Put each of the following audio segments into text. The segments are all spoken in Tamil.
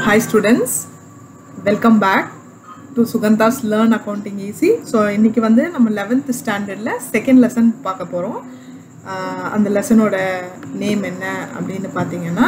Hi students, welcome back to Sugandha's Learn Accounting Easy. So இன்னைக்கு வந்து நம்ம லெவன்த் ஸ்டாண்டர்டில் செகண்ட் லெசன் பார்க்க போகிறோம் அந்த லெசனோட நேம் என்ன அப்படின்னு பார்த்தீங்கன்னா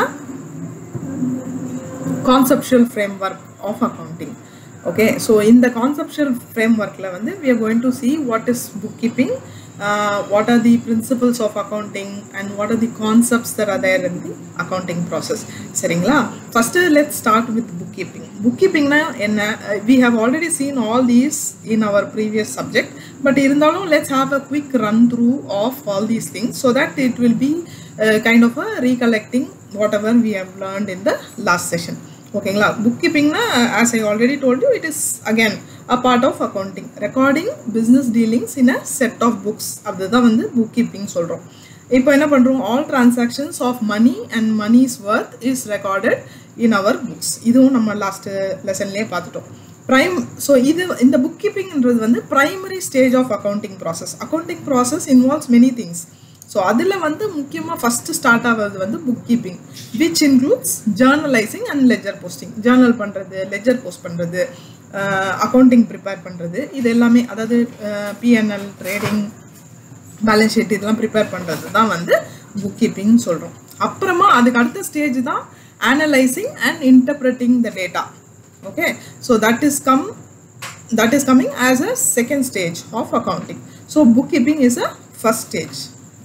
conceptual framework of accounting okay so இந்த கான்செப்ஷுவல் ஃப்ரேம் ஒர்க்கில் வந்து we are going to see what is bookkeeping what are the principles of accounting and what are the concepts that are there in the accounting process சரிங்களா first let start with bookkeeping book கீப்பிங்னா என்ன we have already seen all these in our previous subject but இருந்தாலும் let's have a quick run through of all these things so that it will be kind of a recollecting whatever we have learned in the last session ஓகேங்களா புக் கீப்பிங்னா as I already told you it is again a part of accounting recording business dealings in a set of books அதுதான் வந்து புக் கீப்பிங் சொல்கிறோம் இப்போ என்ன பண்ணுறோம் all transactions of money and money's worth is recorded in our books இதுவும் நம்ம லாஸ்ட் லெசன்லேயே பார்த்துட்டோம் ப்ரைம் ஸோ இது இந்த புக் கீப்பிங்ன்றது வந்து primary stage of accounting process accounting process involves many things so அதில் வந்து முக்கியமாக ஃபஸ்ட்டு ஸ்டார்ட் ஆகிறது வந்து bookkeeping which includes journalising and ledger posting journal பண்ணுறது லெஜர் போஸ்ட் பண்ணுறது அக்கௌண்டிங் ப்ரிப்பேர் பண்ணுறது இது எல்லாமே அதாவது பிஎன்எல் ட்ரேடிங் பேலன்ஸ் ஷீட் இதெல்லாம் ப்ரிப்பேர் பண்ணுறது தான் வந்து புக் கீப்பிங் சொல்கிறோம் அப்புறமா அதுக்கு அடுத்த ஸ்டேஜ் தான் analysing and interpreting the data okay so that is come that is coming as a second stage of accounting so bookkeeping is a first stage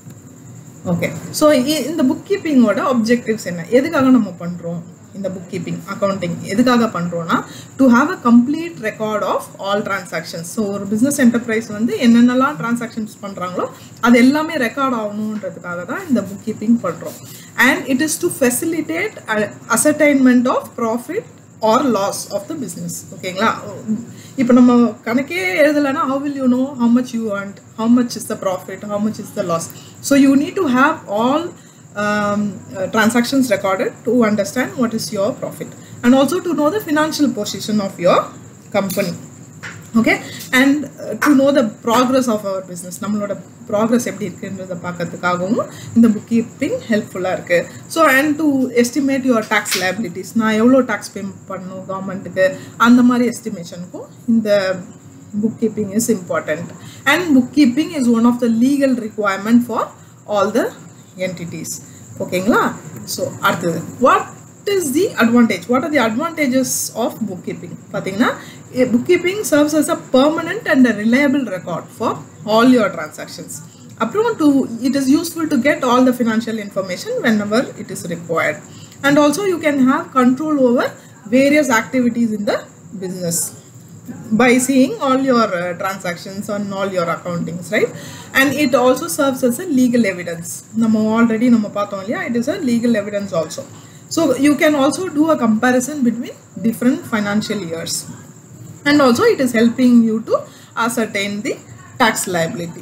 okay so இந்த புக் கீப்பிங்கோட ஒப்ஜெக்டிவ்ஸ் என்ன எதுக்காக நம்ம பண்ணுறோம் இந்த புக் கீப்பிங் அக்கௌண்டிங் எதுக்காக பண்ணுறோன்னா to have a complete record of all transactions so ஒரு பிஸ்னஸ் என்டர்பிரைஸ் வந்து என்னென்னலாம் டிரான்சாக்ஷன்ஸ் பண்ணுறாங்களோ அது எல்லாமே ரெக்கார்ட் ஆகணுன்றதுக்காக தான் இந்த புக் கீப்பிங் பண்ணுறோம் and it is to facilitate ascertainment of profit or loss of the business ஓகேங்களா இப்போ நம்ம கணக்கே எழுதலைன்னா how will you know how much you and how much is the profit how much is the loss so you need to have all um, uh, transactions recorded to understand what is your profit and also to know the financial position of your company okay and uh, to know the progress of our business நம்மளோட ப்ராக்ரஸ் எப்படி இருக்குன்றதை பார்க்கறதுக்காகவும் இந்த புக் கீப்பிங் ஹெல்ப்ஃபுல்லாக இருக்குது so and to estimate your tax liabilities நான் எவ்வளோ டேக்ஸ் பே பண்ணணும் கவர்மெண்ட்டுக்கு அந்த மாதிரி எஸ்டிமேஷனுக்கும் இந்த bookkeeping is important and bookkeeping is one of the legal requirement for all the entities ஓகேங்களா ஸோ அடுத்தது what is the advantage what are the advantages of bookkeeping பார்த்தீங்கன்னா bookkeeping serves as a permanent and a reliable record for all your transactions அப்புறம் to it is useful to get all the financial information whenever it is required and also you can have control over various activities in the business by seeing all your uh, transactions on all your accountings right and it also serves as a legal evidence நம்ம already நம்ம பார்த்தோம் இல்லையா it is a legal evidence also so you can also do a comparison between different financial years and also it is helping you to ascertain the tax liability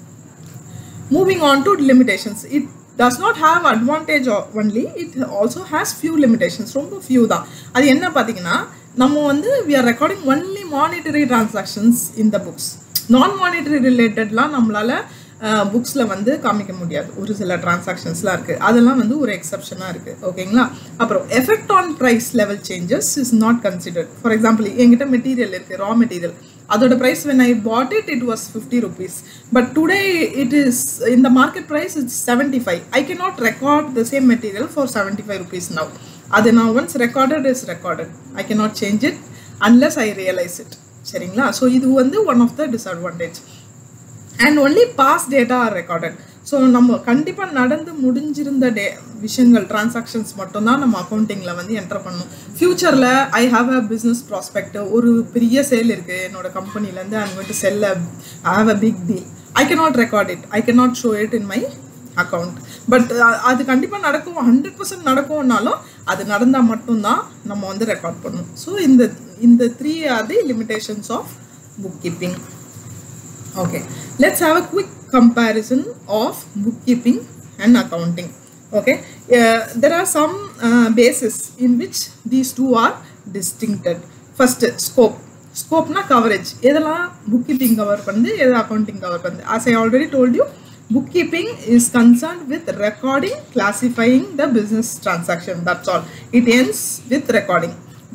moving on to limitations it does not have advantage only it also has few limitations ரொம்ப few தான் அது என்ன பார்த்தீங்கன்னா நம்ம வந்து we are recording only monetary transactions இந்த புக்ஸ் நான் மானிட்டரி ரிலேட்டட்லாம் நம்மளால் புக்ஸில் வந்து காமிக்க முடியாது ஒரு சில டிரான்சாக்ஷன்ஸ்லாம் இருக்குது அதெல்லாம் வந்து ஒரு எக்ஸப்ஷனாக இருக்குது ஓகேங்களா அப்புறம் effect on price level changes is not considered for example என்கிட்ட மெட்டீரியல் இருக்குது ரா மெட்டீரியல் அதோட price when I bought it it was fifty rupees but today it is இந்த market price it's seventy five I can not record the same material for seventy five rupees now அது நான் once recorded is recorded I can not change it unless I realise it சரிங்களா ஸோ இது வந்து one of the disadvantage and only past data are recorded so நம்ம கண்டிப்பாக நடந்து முடிஞ்சிருந்த டே விஷயங்கள் டிரான்சாக்ஷன்ஸ் மட்டும்தான் நம்ம அக்கௌண்டிங்கில் வந்து என்டர் பண்ணணும் ஃப்யூச்சரில் I have a business prospect ஒரு பெரிய சேல் இருக்குது என்னோட கம்பெனிலேருந்து I'm going to sell a have a big deal I can not record it I can not show it in my account but அது கண்டிப்பாக நடக்கும் ஹண்ட்ரட் பர்சன்ட் நடக்கும்னாலும் அது நடந்தால் மட்டும்தான் நம்ம வந்து ரெக்கார்ட் பண்ணணும் ஸோ இந்த இந்த three are the limitations of bookkeeping okay let's have a quick comparison of bookkeeping and accounting okay there are some basis in which these two are distinguished first scope ஸ்கோப்னா கவரேஜ் எதெல்லாம் புக் கீப்பிங் கவர் பண்ணுது எது அக்கௌண்டிங் கவர் பண்ணுது as I already told you bookkeeping is concerned with recording classifying the business transaction that's all it ends with recording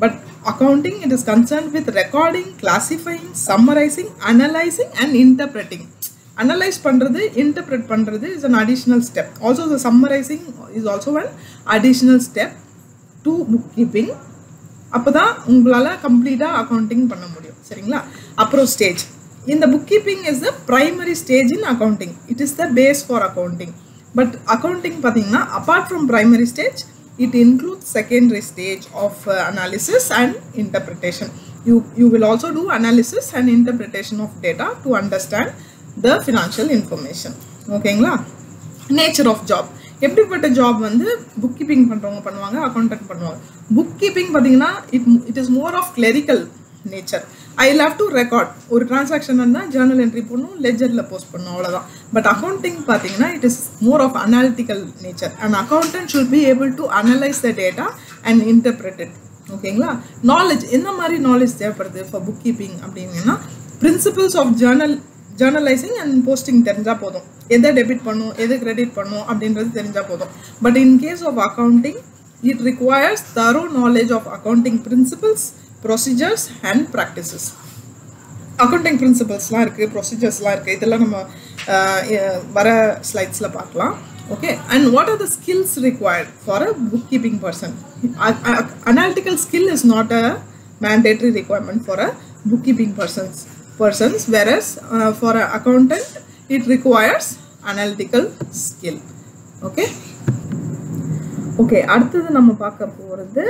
but accounting it is concerned with recording classifying summarizing analyzing and interpreting analyze பண்றது interpret பண்றது is an additional step also the summarizing is also an additional step to bookkeeping அப்பதான் உங்களால கம்ப்ளீட்டா அக்கௌண்டிங் பண்ண முடியும் சரிங்களா அப்புறம் ஸ்டேஜ் இந்த bookkeeping is the primary stage in accounting it is the base for accounting but accounting பார்த்தீங்கன்னா apart from primary stage it includes secondary stage of uh, analysis and interpretation you you will also do analysis and interpretation of data to understand the financial information ஓகேங்களா நேச்சர் ஆஃப் ஜாப் எப்படிப்பட்ட ஜாப் வந்து புக் கீப்பிங் பண்ணுறவங்க பண்ணுவாங்க அக்கௌண்டன்ட் பண்ணுவாங்க புக் கீப்பிங் பார்த்தீங்கன்னா it it is more of clerical nature I love to record ஒரு டிரான்சாக்ஷன் இருந்தால் ஜேர்னல் என்ட்ரி பண்ணும் லெஜரில் போஸ்ட் பண்ணும் அவ்வளோதான் பட் அக்கௌண்டிங் பார்த்தீங்கன்னா it is more of analytical nature and accountant should be able to analyse the data and interpret it ஓகேங்களா நாலேஜ் என்ன மாதிரி நாலேஜ் தேவைப்படுது for book keeping அப்படிங்கன்னா principles of journal journalising and posting தெரிஞ்சால் போதும் எதை டெபிட் பண்ணும் எது கிரெடிட் பண்ணும் அப்படின்றது தெரிஞ்சால் போதும் but in case of accounting it requires thorough knowledge of accounting principles procedures and practices accounting பிரின்சிபல்ஸ்லாம் இருக்குது ப்ரொசீஜர்ஸ்லாம் இருக்குது இதெல்லாம் நம்ம வர ஸ்லைட்ஸில் பார்க்கலாம் okay and what are the skills required for a bookkeeping person analytical skill is not a mandatory requirement for a bookkeeping persons persons whereas uh, for an accountant it requires analytical skill okay okay அடுத்தது நம்ம பார்க்க போகிறது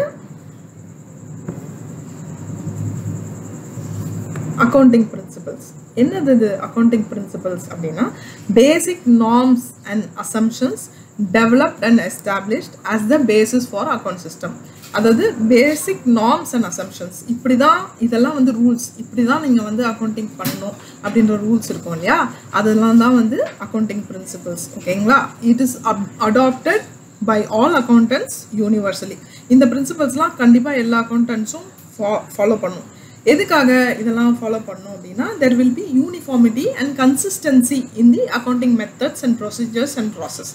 அக்கௌண்டிங் பிரின்சிபல்ஸ் என்னது இது அக்கௌண்டிங் பிரின்சிபல்ஸ் அப்படின்னா basic norms and assumptions developed and established as the basis for account system அதாவது பேசிக் நார்ம்ஸ் அண்ட் அசம்ஷன்ஸ் இப்படி தான் இதெல்லாம் வந்து ரூல்ஸ் இப்படி தான் நீங்கள் வந்து அக்கௌண்டிங் பண்ணணும் அப்படின்ற ரூல்ஸ் இருக்கும் இல்லையா அதெல்லாம் தான் வந்து அக்கௌண்டிங் பிரின்சிபல்ஸ் ஓகேங்களா it is adopted by all accountants universally இந்த பிரின்சிபல்ஸ்லாம் கண்டிப்பாக எல்லா அக்கௌண்டன்ஸும் ஃபாலோ பண்ணும் எதுக்காக இதெல்லாம் ஃபாலோ பண்ணோம் அப்படின்னா there will be uniformity and consistency in the accounting methods and procedures and process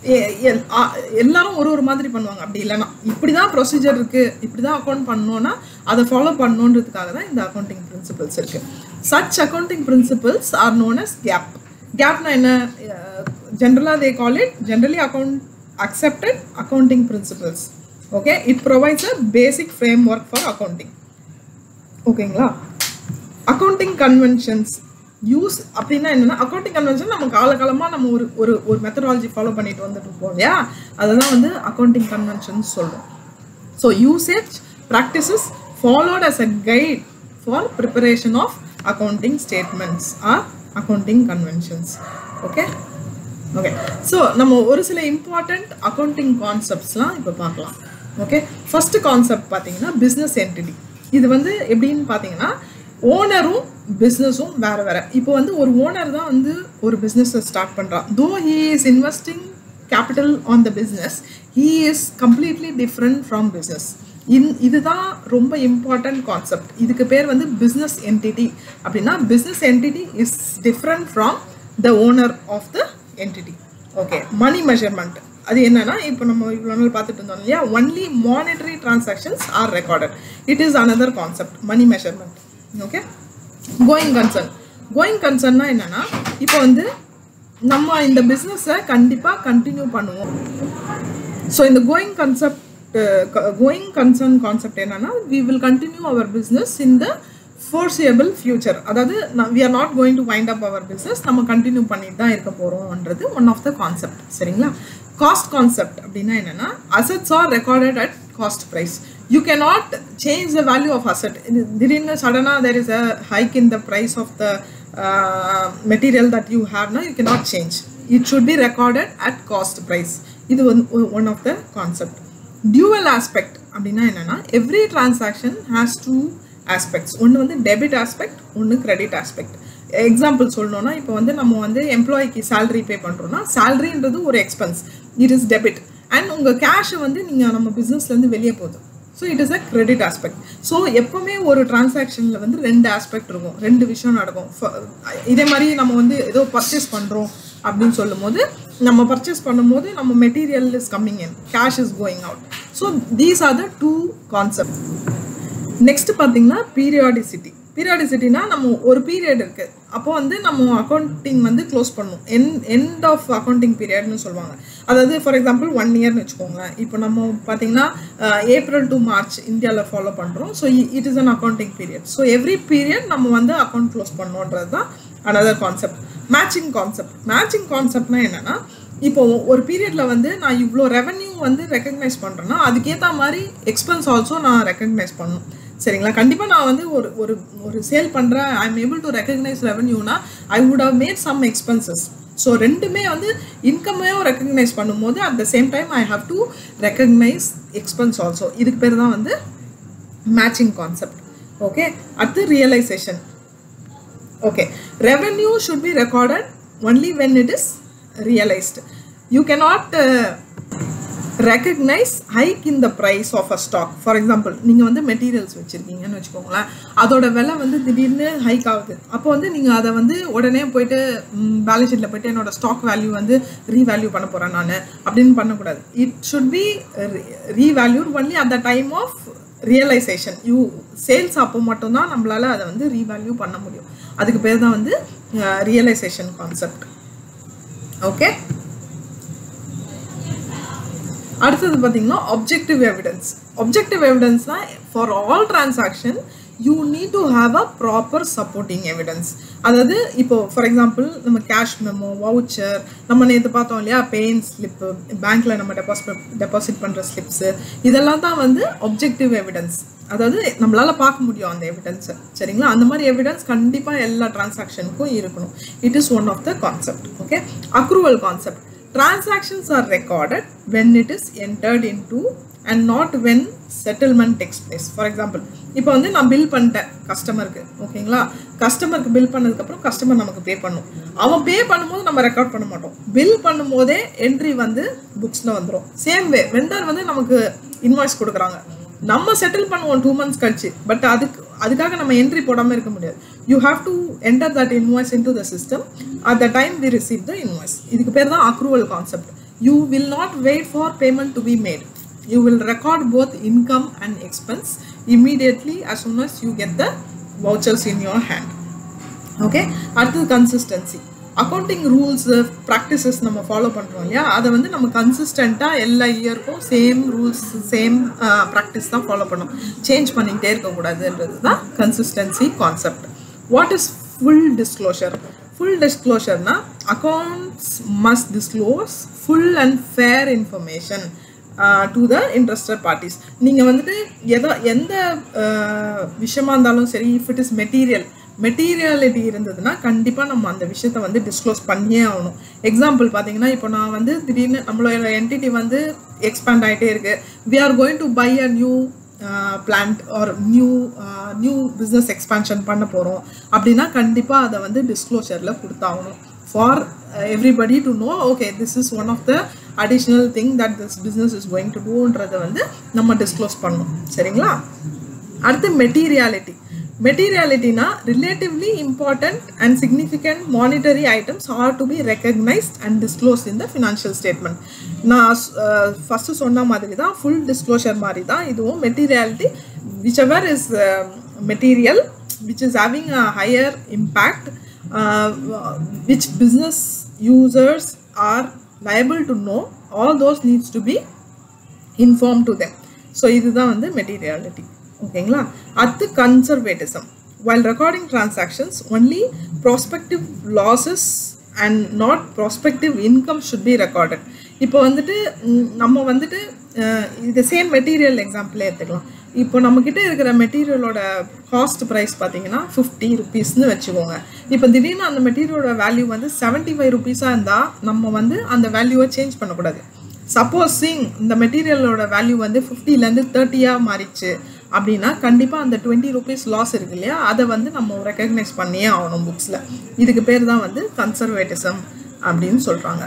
எல்லாரும் ஒரு ஒரு மாதிரி பண்ணுவாங்க அப்படி இல்லைன்னா இப்படி தான் ப்ரொசீஜர் இருக்குது இப்படி தான் அக்கௌண்ட் பண்ணோன்னா அதை ஃபாலோ பண்ணணுன்றதுக்காக தான் இந்த அக்கௌண்டிங் பிரின்சிபல்ஸ் இருக்குது such accounting principles are known as GAAP கேப்னா என்ன ஜென்ரலாக they call it generally account accepted accounting principles okay it provides a basic framework for accounting ஓகேங்களா அக்கௌண்டிங் கன்வென்ஷன்ஸ் யூஸ் அப்படின்னா என்னென்னா அக்கௌண்டிங் கன்வென்ஷன் நம்ம காலகாலமாக நம்ம ஒரு ஒரு ஒரு மெத்தடாலஜி ஃபாலோ பண்ணிட்டு வந்துட்டு இருப்போம் இல்லையா அதுதான் வந்து அக்கௌண்டிங் கன்வென்ஷன்ஸ் சொல்லுவோம் so usage practices followed as a guide for preparation of accounting statements are accounting conventions okay okay so நம்ம ஒரு சில இம்பார்ட்டண்ட் அக்கௌண்டிங் கான்செப்ட்ஸ்லாம் இப்போ பார்க்கலாம் ஓகே ஃபர்ஸ்ட் கான்செப்ட் பார்த்தீங்கன்னா பிஸ்னஸ் என்டிட்டி இது வந்து எப்படின்னு பார்த்தீங்கன்னா ஓனரும் பிஸ்னஸும் வேறு வேறு இப்போ வந்து ஒரு ஓனர் தான் வந்து ஒரு பிஸ்னஸை ஸ்டார்ட் பண்ணுறான் though he is investing capital on the business he is completely different from business in இதுதான் ரொம்ப இம்பார்ட்டன்ட் கான்செப்ட் இதுக்கு பேர் வந்து பிஸ்னஸ் என்டிட்டி அப்படின்னா business entity is different from the owner of the entity okay money measurement அது என்னன்னா இப்போ நம்ம இவ்வளோ நாள் பார்த்துட்டு இருந்தோம் இல்லையா only monetary transactions are recorded it is another concept money measurement okay going concern going கன்சர்ன்னா என்னன்னா இப்போ வந்து நம்ம இந்த பிஸ்னஸை கண்டிப்பாக கண்டினியூ பண்ணுவோம் ஸோ இந்த going concept going concern concept என்னன்னா we will continue our business in the foreseeable future அதாவது we are not going to wind up our business நம்ம கண்டினியூ பண்ணிட்டு தான் இருக்க போகிறோம்ன்றது ஒன் ஆஃப் த கான்செப்ட் சரிங்களா காஸ்ட் கான்செப்ட் அப்படின்னா என்னென்னா assets are recorded at cost price you can not change the value of asset திடீர்னு சடனாக there is a hike in the price of the material that you ஹேவ்னா you can not change it should be recorded at cost price இது வந்து one of the concept dual aspect அப்படின்னா என்னென்னா every transaction has two aspects ஒன்று வந்து டெபிட் ஆஸ்பெக்ட் ஒன்று கிரெடிட் ஆஸ்பெக்ட் எக்ஸாம்பிள் சொல்லணும்னா இப்போ வந்து நம்ம வந்து எம்ப்ளாய்க்கு சேலரி பே பண்ணுறோம்னா சேலரின்றது ஒரு expense it is debit and உங்கள் கேஷை வந்து நீங்கள் நம்ம பிஸ்னஸ்லேருந்து வெளியே போகுது so it is a credit aspect so எப்போவுமே ஒரு டிரான்சாக்ஷனில் வந்து ரெண்டு ஆஸ்பெக்ட் இருக்கும் ரெண்டு விஷயம் நடக்கும் இதே மாதிரி நம்ம வந்து ஏதோ பர்ச்சேஸ் பண்ணுறோம் அப்படின்னு சொல்லும் போது நம்ம பர்ச்சேஸ் பண்ணும்போது நம்ம material is coming in cash is going out so these are the two concept next பார்த்தீங்கன்னா பீரியாடிசிட்டி பீரியாடிசிட்டினா நம்ம ஒரு பீரியட் இருக்கு அப்போ வந்து நம்ம அக்கௌண்டிங் வந்து க்ளோஸ் பண்ணும் என் எண்ட் ஆஃப் அக்கௌண்டிங் பீரியட்னு சொல்லுவாங்க அதாவது ஃபார் எக்ஸாம்பிள் ஒன் இயர்னு வச்சுக்கோங்களேன் இப்போ நம்ம பார்த்தீங்கன்னா ஏப்ரல் டு மார்ச் இந்தியாவில் ஃபாலோ பண்ணுறோம் so it is an accounting period so every period நம்ம வந்து அக்கௌண்ட் க்ளோஸ் பண்ணோன்றது தான் another concept matching concept matching கான்செப்ட்னா என்னன்னா இப்போ ஒரு பீரியட்ல வந்து நான் இவ்வளோ ரெவன்யூ வந்து ரெக்கக்னைஸ் பண்ணுறேன்னா அதுக்கேற்ற மாதிரி எக்ஸ்பென்ஸ் ஆல்சோ நான் ரெக்கக்னைஸ் பண்ணணும் சரிங்களா கண்டிப்பாக நான் வந்து ஒரு ஒரு ஒரு சேல் பண்ணுறேன் I am able to recognise ரெவன்யூனா I would have made some expenses so ரெண்டுமே வந்து இன்கமையும் ரெக்கக்னைஸ் பண்ணும்போது at the same time I have to recognise expense also இதுக்கு பேர் தான் வந்து மேட்சிங் கான்செப்ட் ஓகே அடுத்து realisation okay revenue should be recorded only when it is realized you cannot uh, recognize hike in the price of a stock for example நீங்கள் வந்து மெட்டீரியல்ஸ் வச்சுருக்கீங்கன்னு வச்சுக்கோங்களேன் அதோட விலை வந்து திடீர்னு ஹைக் ஆகுது அப்போ வந்து நீங்கள் அதை வந்து உடனே போயிட்டு பேலன்ஸ் ஷீட்டில் போயிட்டு என்னோட ஸ்டாக் வேல்யூ வந்து ரீவேல்யூ பண்ண போகிறேன் நான் அப்படின்னு பண்ணக்கூடாது it should be revalued only at the time of realisation you sales அப்போ மட்டும்தான் நம்மளால அதை வந்து ரீவேல்யூ பண்ண முடியும் அதுக்கு பேர் தான் வந்து ரியலைசேஷன் கான்செப்ட் ஓகே அடுத்தது பார்த்தீங்கன்னா ஒப்ஜெக்டிவ் எவிடன்ஸ் ஒப்ஜெக்டிவ் எவிடன்ஸ்னா for all transaction you need to have a proper supporting evidence அதாவது இப்போ ஃபார் எக்ஸாம்பிள் நம்ம கேஷ் மெமோ வவுச்சர் நம்ம நேற்று பார்த்தோம் இல்லையா பெயின் ஸ்லிப்பு பேங்க்கில் நம்ம டெபாசிட் டெபாசிட் பண்ணுற ஸ்லிப்ஸு இதெல்லாம் தான் வந்து ஒப்ஜெக்டிவ் எவிடன்ஸ் அதாவது நம்மளால் பார்க்க முடியும் அந்த எவிடன்ஸை சரிங்களா அந்த மாதிரி எவிடன்ஸ் கண்டிப்பாக எல்லா டிரான்சாக்ஷனுக்கும் இருக்கணும் it is one of the concept okay accrual concept transactions are recorded when it is entered into and not when settlement takes place for example இப்போ வந்து நான் பில் பண்ணிட்டேன் கஸ்டமருக்கு ஓகேங்களா கஸ்டமருக்கு பில் பண்ணதுக்கப்புறம் கஸ்டமர் நமக்கு பே பண்ணும் அவன் பே பண்ணும்போது நம்ம ரெக்கார்ட் பண்ண மாட்டோம் பில் பண்ணும்போதே என்ட்ரி வந்து புக்ஸில் வந்துடும் சேம் வே வெண்டர் வந்து நமக்கு இன்வாய்ஸ் கொடுக்குறாங்க நம்ம செட்டில் பண்ணுவோம் டூ மந்த்ஸ் கழிச்சு பட் அதுக்கு அதுக்காக நம்ம என்ட்ரி போடாமல் இருக்க முடியாது you have to enter that invoice into the system at the time we receive the invoice இதுக்கு பேர் தான் accrual concept you will not wait for payment to be made you will record both income and expense immediately as soon as you get the vouchers in your hand okay அடுத்தது கன்சிஸ்டன்சி அக்கௌண்டிங் ரூல்ஸ் ப்ராக்டிசஸ் நம்ம ஃபாலோ பண்ணுறோம் இல்லையா அதை வந்து நம்ம கன்சிஸ்டண்ட்டாக எல்லா இயருக்கும் சேம் ரூல்ஸ் சேம் ப்ராக்டிஸ் தான் ஃபாலோ பண்ணணும் சேஞ்ச் பண்ணிக்கிட்டே இருக்கக்கூடாதுன்றது தான் consistency concept what is full disclosure full டிஸ்க்ளோஷர்னா accounts must disclose full and fair information to the interested parties நீங்கள் வந்துட்டு எதோ எந்த விஷயமா இருந்தாலும் சரி if it is material materiality இருந்ததுன்னா கண்டிப்பாக நம்ம அந்த விஷயத்த வந்து டிஸ்க்ளோஸ் பண்ணியே ஆகணும் எக்ஸாம்பிள் பார்த்தீங்கன்னா இப்போ நான் வந்து திடீர்னு நம்மளோட என்டிட்டி வந்து எக்ஸ்பேண்ட் ஆகிட்டே இருக்கு we are going to buy a new plant or new new business expansion பண்ண போகிறோம் அப்படின்னா கண்டிப்பாக அதை வந்து டிஸ்க்ளோஷரில் கொடுத்தாகணும் for everybody to know okay this is one of the additional thing that this business is going to டூன்றதை வந்து நம்ம டிஸ்க்ளோஸ் பண்ணணும் சரிங்களா அடுத்து மெட்டீரியாலிட்டி மெட்டீரியாலிட்டினா relatively important and significant monetary items are to be recognised and disclose in the financial statement நான் ஃபஸ்ட்டு சொன்ன மாதிரி தான் ஃபுல் டிஸ்க்ளோஷர் மாதிரி தான் இதுவும் materiality whichever is material which is having a higher impact which business users are liable to know all those needs to be informed to them so இதுதான் வந்து மெட்டீரியாலிட்டி ஓகேங்களா அடுத்து conservatism while recording transactions only prospective losses and not prospective income should be recorded இப்போ வந்துட்டு ம், நம்ம வந்துட்டு அஹ், இது சேம் மெட்டீரியல் எக்ஸாம்பிளே எடுத்துக்கலாம் இப்போ நம்மக்கிட்ட இருக்கிற மெட்டீரியலோட காஸ்ட் ப்ரைஸ் பார்த்தீங்கன்னா ஃபிஃப்டி ருபீஸ்னு வச்சுக்கோங்க இப்போ திடீர்னு அந்த மெட்டீரியலோட வேல்யூ வந்து செவன்ட்டி ஃபைவ் ருபீஸாக இருந்தால் நம்ம வந்து அந்த வேல்யூவை சேஞ்ச் பண்ணக்கூடாது சப்போஸிங் இந்த மெட்டீரியலோட வேல்யூ வந்து ஃபிஃப்டிலேருந்து தேர்ட்டியாக மாறிச்சு அப்படின்னா கண்டிப்பாக அந்த டுவெண்ட்டி ருபீஸ் லாஸ் இருக்கு இல்லையா அதை வந்து நம்ம ரெக்கக்னைஸ் பண்ணியே ஆகணும் புக்ஸில் இதுக்கு பேர் தான் வந்து கன்சர்வேட்டிசம் அப்படின்னு சொல்கிறாங்க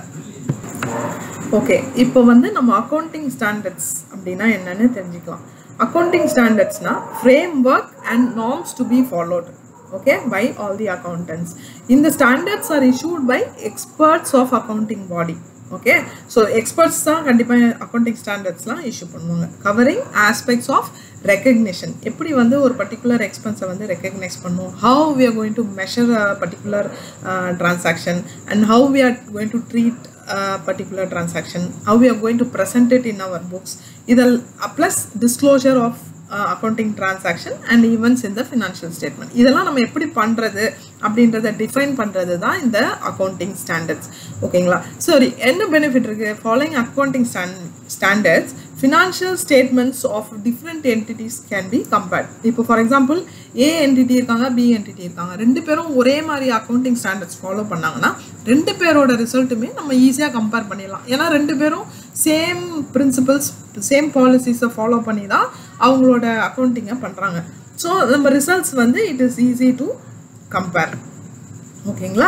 ஓகே இப்போ வந்து நம்ம அக்கௌண்டிங் ஸ்டாண்டர்ட்ஸ் அப்படின்னா என்னன்னு தெரிஞ்சுக்கலாம் அக்கௌண்டிங் ஸ்டாண்டர்ட்ஸ்னா framework and norms to be followed okay by all the accountants இந்த standards are issued by experts of accounting body okay so experts தான் கண்டிப்பாக அக்கௌண்டிங் ஸ்டாண்டர்ட்ஸ்லாம் இஷ்யூ பண்ணுவாங்க கவரிங் ஆஸ்பெக்ட்ஸ் ஆஃப் ரெக்கக்னிஷன் எப்படி வந்து ஒரு பர்டிகுலர் எக்ஸ்பென்ஸை வந்து ரெக்கக்னைஸ் பண்ணும் how we are going to measure a particular transaction and how we are going to treat particular transaction how we are going to present it in our books இதில் plus disclosure of accounting transaction and events இந்த ஃபினான்ஷியல் ஸ்டேட்மெண்ட் இதெல்லாம் நம்ம எப்படி பண்ணுறது அப்படின்றத டிஃபைன் பண்ணுறது தான் இந்த அக்கௌண்டிங் ஸ்டாண்டர்ட்ஸ் ஓகேங்களா சரி என்ன பெனிஃபிட் இருக்குது following accounting stand standards financial statements of different entities can be compared இப்போ ஃபார் எக்ஸாம்பிள் ஏ என்டிட்டி இருக்காங்க பி என்டிட்டி இருக்காங்க ரெண்டு பேரும் ஒரே மாதிரி அக்கௌண்டிங் ஸ்டாண்டர்ட்ஸ் ஃபாலோ பண்ணாங்கன்னா ரெண்டு பேரோட ரிசல்ட்டுமே நம்ம ஈஸியாக கம்பேர் பண்ணிடலாம் ஏன்னா ரெண்டு பேரும் சேம் பிரின்சிபல்ஸ் சேம் பாலிசிஸை ஃபாலோ பண்ணி தான் அவங்களோட அக்கௌண்டிங்கை பண்ணுறாங்க ஸோ நம்ம ரிசல்ட்ஸ் வந்து it is easy to compare ஓகேங்களா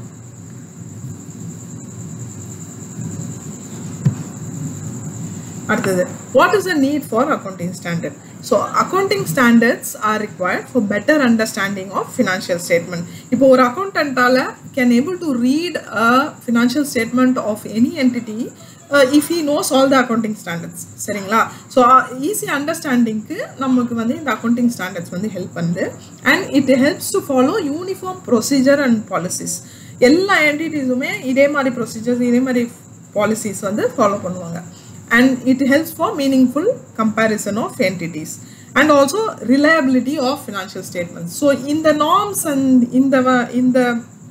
அடுத்தது what is the need for accounting standard so accounting standards are required for better understanding of financial statement இப்போ ஒரு அக்கௌண்டன்ட்டால் can able to read a financial statement of any entity if he knows all the accounting standards சரிங்களா ஸோ ஈஸி அண்டர்ஸ்டாண்டிங்க்கு நமக்கு வந்து இந்த அக்கௌண்டிங் ஸ்டாண்டர்ட்ஸ் வந்து ஹெல்ப் பண்ணுது and it helps to follow uniform procedure and policies எல்லா என்டிட்டிஸுமே இதே மாதிரி ப்ரொசீஜர்ஸ் இதே மாதிரி பாலிசிஸ் வந்து ஃபாலோ பண்ணுவாங்க and it helps for meaningful comparison of entities and also reliability of financial statements so in the norms and in the in the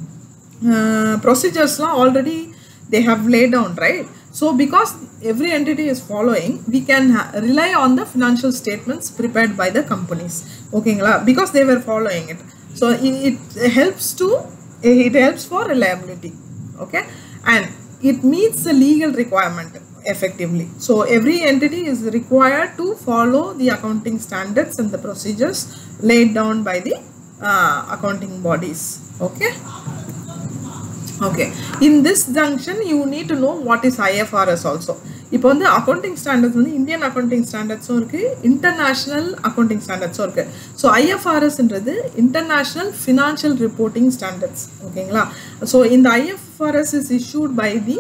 uh, procedures now already they have laid down right so because every entity is following we can rely on the financial statements prepared by the companies okay because they were following it so it, it helps to it helps for reliability okay and it meets the legal requirement effectively. So every entity is required to follow the accounting standards and the procedures laid down by the uh, accounting bodies. Okay. Okay. In this junction, you need to know what is IFRS also. இப்போ வந்து அக்கௌண்டிங் ஸ்டாண்டர்ட்ஸ் வந்து இந்தியன் அக்கௌண்டிங் ஸ்டாண்டர்ட்ஸும் இருக்குது இன்டர்நேஷ்னல் அக்கௌண்டிங் ஸ்டாண்டர்ட்ஸும் இருக்குது ஸோ ஐஎஃப்ஆர்எஸ்ன்றது இன்டர்நேஷ்னல் ஃபினான்ஷியல் ரிப்போர்ட்டிங் ஸ்டாண்டர்ட்ஸ் ஓகேங்களா ஸோ இந்த IFRS is issued by the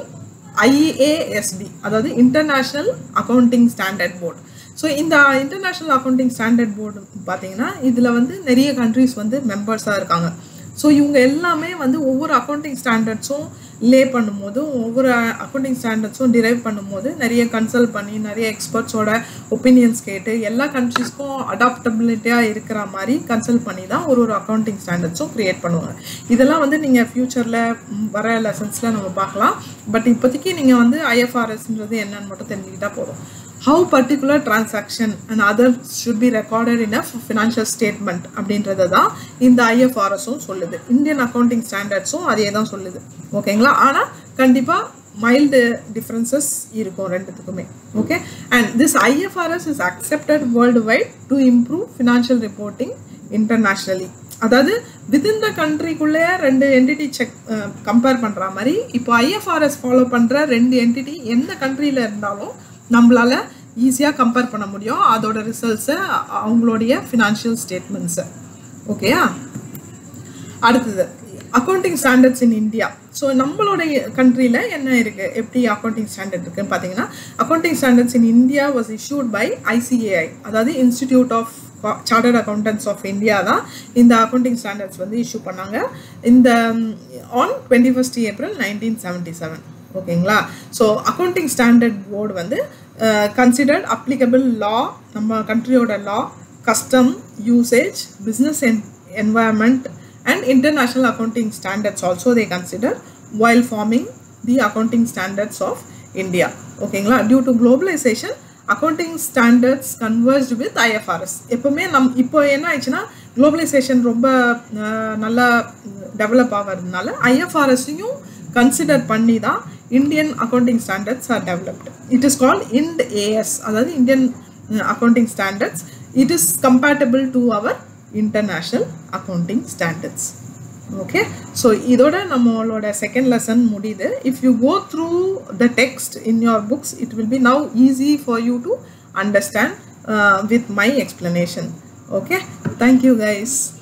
IASB அதாவது international accounting standard board so இந்த இன்டர்நேஷ்னல் அக்கௌண்டிங் ஸ்டாண்டர்ட் போர்டு பார்த்தீங்கன்னா இதில் வந்து நிறைய கண்ட்ரிஸ் வந்து மெம்பர்ஸாக இருக்காங்க ஸோ இவங்க எல்லாமே வந்து ஒவ்வொரு அக்கௌண்டிங் ஸ்டாண்டர்ட்ஸும் லே பண்ணும்போதும் ஒவ்வொரு அக்கௌண்டிங் ஸ்டாண்டர்ட்ஸும் டிரைவ் பண்ணும்போது நிறைய கன்சல்ட் பண்ணி நிறைய எக்ஸ்பர்ட்ஸோட ஒப்பீனியன்ஸ் கேட்டு எல்லா கண்ட்ரிஸ்க்கும் அடாப்டபிலிட்டியாக இருக்கிற மாதிரி கன்சல்ட் பண்ணி தான் ஒரு ஒரு அக்கௌண்டிங் ஸ்டாண்டர்ட்ஸும் க்ரியேட் பண்ணுவாங்க இதெல்லாம் வந்து நீங்கள் ஃப்யூச்சரில் வர லெசன்ஸில் நம்ம பார்க்கலாம் பட் இப்போதைக்கு நீங்கள் வந்து ஐஎஃப்ஆர்எஸ்ன்றது என்னன்னு மட்டும் தெரிஞ்சுக்கிட்டால் போதும் how particular transaction and other should be recorded in a financial statement அப்படின்றத தான் இந்த ஐஎஃப்ஆர்எஸும் சொல்லுது இந்தியன் அக்கௌண்டிங் ஸ்டாண்டர்ட்ஸும் அதே தான் சொல்லுது ஓகேங்களா ஆனால் கண்டிப்பாக மைல்டு டிஃப்ரென்சஸ் இருக்கும் ரெண்டுத்துக்குமே okay and this IFRS is accepted worldwide to improve financial reporting internationally அதாவது வித்தின் த கண்ட்ரிக்குள்ளே ரெண்டு என்டிட்டி செக் கம்பேர் பண்ணுற மாதிரி இப்போ ஐஎஃப்ஆர்எஸ் ஃபாலோ பண்ணுற ரெண்டு என்டிட்டி எந்த கண்ட்ரியில் இருந்தாலும் நம்மளால ஈஸியாக கம்பேர் பண்ண முடியும் அதோட ரிசல்ட்ஸை அவங்களுடைய ஃபினான்ஷியல் ஸ்டேட்மெண்ட்ஸை ஓகேயா அடுத்தது accounting standards in India so நம்மளுடைய கண்ட்ரியில் என்ன இருக்குது எப்படி அக்கௌண்டிங் ஸ்டாண்டர்ட் இருக்குன்னு பார்த்தீங்கன்னா accounting standards in India was issued by ICAI அதாவது institute of chartered accountants of India தான் இந்த அக்கௌண்டிங் ஸ்டாண்டர்ட்ஸ் வந்து இஷ்யூ பண்ணாங்க இந்த on twenty first April nineteen seventy seven ஓகேங்களா ஸோ அக்கௌண்டிங் ஸ்டாண்டர்ட் போர்டு வந்து கன்சிடர்ட் அப்ளிகபிள் லா நம்ம கண்ட்ரியோட லா கஸ்டம் யூசேஜ் பிஸ்னஸ் என் environment and international accounting standards also they consider while forming the accounting standards of India. ஓகேங்களா due to globalisation accounting standards converged with IFRS எப்போவுமே நம் இப்போ என்ன ஆயிடுச்சுன்னா குளோபலைசேஷன் ரொம்ப நல்லா டெவலப் ஆகிறதுனால ஐஎஃப்ஆர்எஸையும் கன்சிடர் பண்ணி தான் Indian accounting standards are developed it is called Ind AS அதாவது Indian accounting standards it is compatible to our international accounting standards okay so இதோட நம்மளோட செகண்ட் லெசன் முடியுது if you go through the text in your books it will be now easy for you to understand with my explanation okay thank you guys